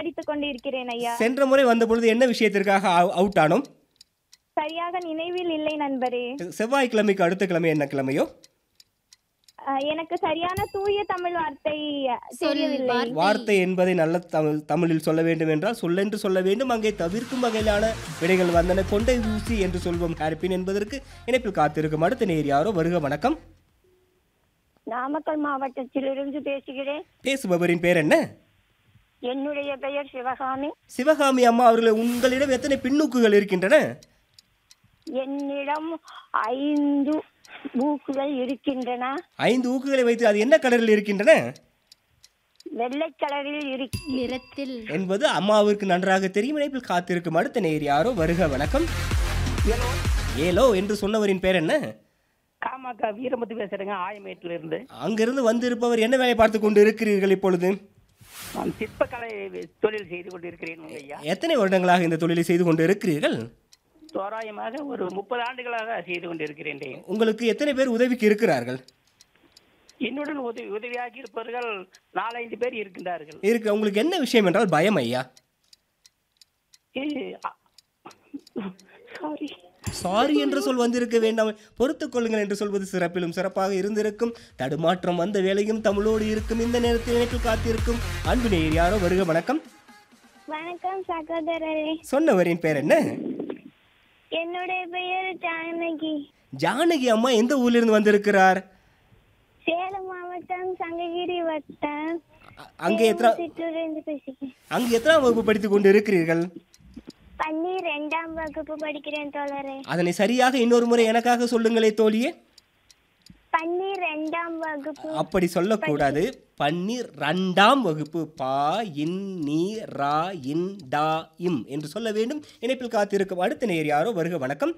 படித்துக் கொண்டிருக்கிறேன் ஐயா சென்ற முறை வந்த பொழுது என்ன விஷயத்திற்காக அவு- அவுட் ஆனோம் சரியாக நினைவில் இல்லை நண்பரே செவ்வாய்க்கிழமைக்கு அடுத்த கிழமை என்ன கிழமையோ அஹ், எனக்கு சரியான தூய தமிழ் வார்த்தை அஹ், தெரியவில்லை வார்த்தை என்பதை நல்ல தமிழ் தமிழில் சொல்ல வேண்டும் என்றால் சொல்லென்று சொல்ல வேண்டும் அங்கே தவிர்க்கும் வகையிலான விடைகள் வந்தன கொண்டை ஊசி என்று சொல்வோம் ஹாரிப்பின் என்பதற்கு இணைப்பில் காத்திருக்கும் அடுத்த நேர் யாரோ வருக வணக்கம் நாமக்கல் மாவட்டத்திலிருந்து பேசுகிறேன் பேசுபவரின் பேர் என்ன என்னுடைய பெயர் சிவகாமி சிவகாமி அம்மா அவர்களே உங்களிடம் எத்தனை பின்னூக்குகள் இருக்கின்றன என்னிடம் ஐந்து மூக்குகள் இருக்கின்றன ஐந்து ஊக்குகளை வைத்து அது என்ன கலரில் இருக்கின்றன வெள்ளை கலரில் இருக்கு நிறத்தில் என்பது அம்மாவிற்கு நன்றாக தெரியும் இணைப்பில் காத்திருக்கும் அடுத்த நேர் யாரோ வருக வணக்கம் ஏலோ என்று சொன்னவரின் பேர் என்ன காமாக்கா வீரமுத்து பேசுறேங்க ஆயமேட்டில இருந்து அங்கிருந்து வந்திருப்பவர் என்ன வேலை பார்த்து கொண்டு இருக்கிறீர்கள் இப்பொழுது நான் சிற்பக்கலை தொழில் செய்து கொண்டிருக்கிறேன் ஐயா எத்தனை வருடங்களாக இந்த தொழிலை செய்து கொண்டு இருக்கிறீர்கள் தோராயமாக ஒரு முப்பது ஆண்டுகளாக செய்து கொண்டிருக்கிறேன் உங்களுக்கு எத்தனை பேர் உதவிக்கு இருக்கிறார்கள் என்னுடன் உதவி உதவியாகி இருப்பவர்கள் நாலஞ்சு பேர் இருக்கின்றார்கள் இருக்கு உங்களுக்கு என்ன விஷயம் என்றால் பயம் ஐயா சாரி சாரி என்ற சொல் வந்திருக்க வேண்டாம் பொறுத்துக் கொள்ளுங்கள் என்று சொல்வது சிறப்பிலும் சிறப்பாக இருந்திருக்கும் தடுமாற்றம் வந்த வேலையும் தமிழோடு இருக்கும் இந்த நேரத்தில் இணைப்பில் காத்திருக்கும் அன்பு நேர் யாரோ வருக வணக்கம் வணக்கம் சகோதரரே சொன்னவரின் பேர் என்ன என்னுடைய பெயர் ஜானகி ஜானகி அம்மா எந்த ஊரிலிருந்து வந்திருக்கிறார் சேலம் மாவட்டம் சங்ககிரி வட்டம் அ- அங்கே எத்தனை சிற்றூரிலிருந்து பேசுகிறேன் அங்கே எத்தனாம் வகுப்பு படித்துக் கொண்டு இருக்கிறீர்கள் பன்னீர் இரண்டாம் வகுப்பு படிக்கிறேன் தோழரே அதனை சரியாக இன்னொரு முறை எனக்காக சொல்லுங்களே தோழியே பன்னீர் இரண்டாம் வகுப்பு அப்படி சொல்லக்கூடாது பன்னீர் ரெண்டாம் வகுப்பு பா இன் நீ ரா இன் டா இம் என்று சொல்ல வேண்டும் இணைப்பில் காத்திருக்கும் அடுத்த நேர் யாரோ வருக வணக்கம்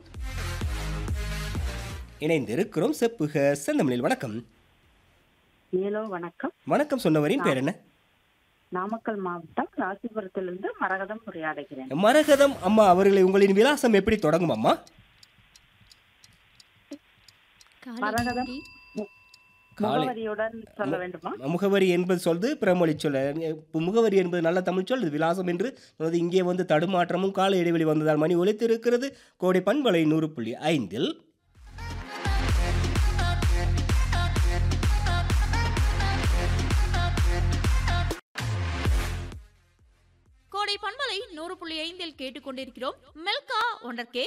இணைந்திருக்கிறோம் செப்புக செந்தமிழில் வணக்கம் மேலோ வணக்கம் வணக்கம் சொன்னவரின் பேர் என்ன நாமக்கல் மாவட்டம் ராசிபுரத்திலிருந்து மரகதம் உரையாடுகிறேன் மரகதம் அம்மா அவர்களை உங்களின் விலாசம் எப்படி தொடங்கும் அம்மா மரகதம் காலை மு- காலை. முகவரியுடன் சொல்ல வேண்டுமா முகவரி என்பது சொல்து பிறமொழி சொல் இப்ப முகவரி என்பது நல்ல தமிழ் சொல் இது விலாசம் என்று சொன்னது இங்கே வந்து தடுமாற்றமும் கால இடைவெளி வந்ததால் மணி ஒலித்திருக்கிறது கோடை பண்பலை நூறு புள்ளி ஐந்தில் கோடை பண்பலை நூறு புள்ளி ஐந்தில் கேட்டுக்கொண்டிருக்கிறோம் மெல்கா ஒண்டர் கேக்